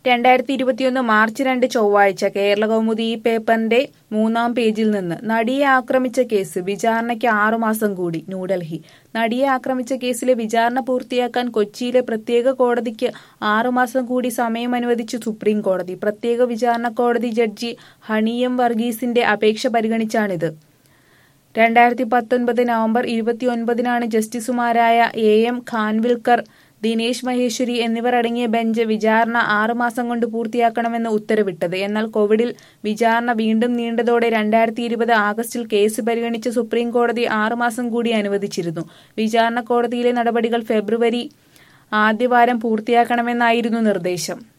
രണ്ടായിരത്തി ഇരുപത്തിയൊന്ന് മാർച്ച് രണ്ട് ചൊവ്വാഴ്ച കേരള കൗമുദി ഈ പേപ്പറിന്റെ മൂന്നാം പേജിൽ നിന്ന് നടിയെ ആക്രമിച്ച കേസ് വിചാരണയ്ക്ക് ആറുമാസം കൂടി ന്യൂഡൽഹി നടിയെ ആക്രമിച്ച കേസിലെ വിചാരണ പൂർത്തിയാക്കാൻ കൊച്ചിയിലെ പ്രത്യേക കോടതിക്ക് ആറുമാസം കൂടി സമയം അനുവദിച്ചു സുപ്രീം കോടതി പ്രത്യേക വിചാരണ കോടതി ജഡ്ജി ഹണിയം വർഗീസിന്റെ അപേക്ഷ പരിഗണിച്ചാണിത് രണ്ടായിരത്തി പത്തൊൻപത് നവംബർ ഇരുപത്തിയൊൻപതിനാണ് ജസ്റ്റിസുമാരായ എ എം ഖാൻവിൽക്കർ ദിനേശ് മഹേശ്വരി എന്നിവർ അടങ്ങിയ ബെഞ്ച് വിചാരണ ആറുമാസം കൊണ്ട് പൂർത്തിയാക്കണമെന്ന് ഉത്തരവിട്ടത് എന്നാൽ കോവിഡിൽ വിചാരണ വീണ്ടും നീണ്ടതോടെ രണ്ടായിരത്തി ഇരുപത് ആഗസ്റ്റിൽ കേസ് പരിഗണിച്ച് സുപ്രീം കോടതി ആറുമാസം കൂടി അനുവദിച്ചിരുന്നു വിചാരണ കോടതിയിലെ നടപടികൾ ഫെബ്രുവരി ആദ്യവാരം പൂർത്തിയാക്കണമെന്നായിരുന്നു നിർദ്ദേശം